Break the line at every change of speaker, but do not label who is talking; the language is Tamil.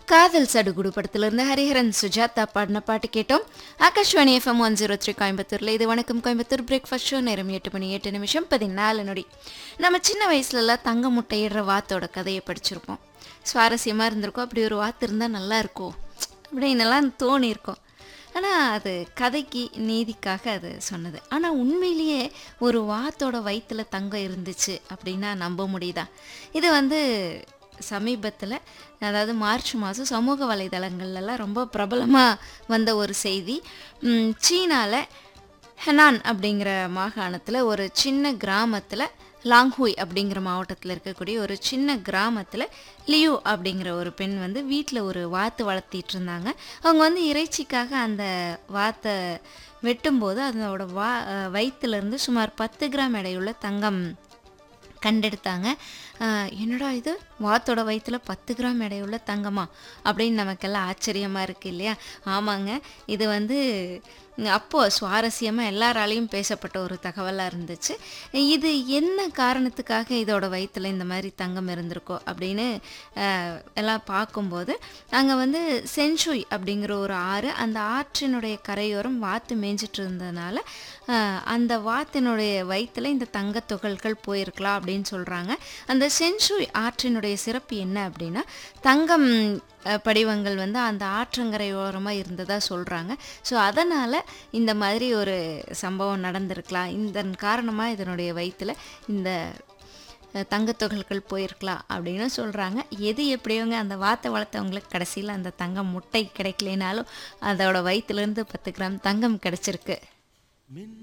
காதல் சடுகுடு படத்திலிருந்து ஹரிஹரன் சுஜாதா பாடின பாட்டு கேட்டோம் Akashvani FM one zero three கோயம்புத்தூரில் இது வணக்கம் கோயம்புத்தூர் பிரேக்ஃபாஸ்ட் ஷோ நேரம் எட்டு மணி எட்டு நிமிஷம் பதினாலு நொடி நம்ம சின்ன வயசுலலாம் தங்க முட்டையிடுற வாத்தோட கதையை படிச்சிருப்போம் சுவாரஸ்யமாக இருந்திருக்கும் அப்படி ஒரு வாத்து இருந்தால் நல்லா இருக்கும் அப்படின்னெல்லாம் தோணியிருக்கோம் ஆனால் அது கதைக்கு நீதிக்காக அது சொன்னது ஆனால் உண்மையிலேயே ஒரு வாத்தோட வயிற்றுல தங்கம் இருந்துச்சு அப்படின்னா நம்ப முடியுதா இது வந்து சமீபத்தில் அதாவது மார்ச் மாதம் சமூக வலைதளங்கள்லாம் ரொம்ப பிரபலமாக வந்த ஒரு செய்தி ம், சீனால ஹெனான் அப்படிங்கிற மாகாணத்தில் ஒரு சின்ன கிராமத்தில் லாங்ஹூய் அப்படிங்கிற மாவட்டத்தில் இருக்கக்கூடிய ஒரு சின்ன கிராமத்தில் லியூ அப்படிங்கிற ஒரு பெண் வந்து வீட்டில் ஒரு வாத்து வளர்த்திட்டு இருந்தாங்க அவங்க வந்து இறைச்சிக்காக அந்த வாத்தை வெட்டும்போது அதோட வா அஹ் வயிற்றுலேருந்து சுமார் பத்து கிராம் எடையுள்ள தங்கம் கண்டெடுத்தாங்க ஆஹ் என்னடா இது வாத்தோட வயிற்றுல பத்து கிராம் எடையுள்ள தங்கமா அப்படின்னு நமக்கெல்லாம் ஆச்சரியமாக இருக்குது இல்லையா ஆமாங்க இது வந்து அப்போது சுவாரஸ்யமாக எல்லாராலையும் பேசப்பட்ட ஒரு தகவலாக இருந்துச்சு இது என்ன காரணத்துக்காக இதோட வயிற்றுல இந்த மாதிரி தங்கம் இருந்திருக்கோ அப்படின்னு ஆஹ் எல்லாம் பார்க்கும்போது அங்கே வந்து சென்சுய் அப்படிங்கிற ஒரு ஆறு அந்த ஆற்றினுடைய கரையோரம் வாத்து மேய்ஞ்சிட்டு இருந்ததுனால ஆஹ் அந்த வாத்தினுடைய வயிற்றுல இந்த தங்கத் துகள்கள் போயிருக்கலாம் அப்படின்னு சொல்கிறாங்க அந்த சென்சுய் ஆற்றினுடைய சிறப்பு என்ன அப்படின்னா தங்கம் அஹ், படிவங்கள் வந்து அந்த ஆற்றங்கரையோரமாக இருந்ததாக சொல்கிறாங்க ஸோ அதனால் இந்த மாதிரி ஒரு சம்பவம் நடந்திருக்கலாம் இதன் காரணமாக இதனுடைய வயிற்றுல இந்த அஹ், தங்கத்துகள்கள் போயிருக்கலாம் அப்படின்னு சொல்கிறாங்க எது எப்படியோங்க அந்த வாத்தை வளர்த்தவங்களுக்கு கடைசியில் அந்த தங்கம் முட்டை கிடைக்கலைனாலும் அதோட வயிற்றுலேருந்து பத்து கிராம் தங்கம் கிடச்சிருக்கு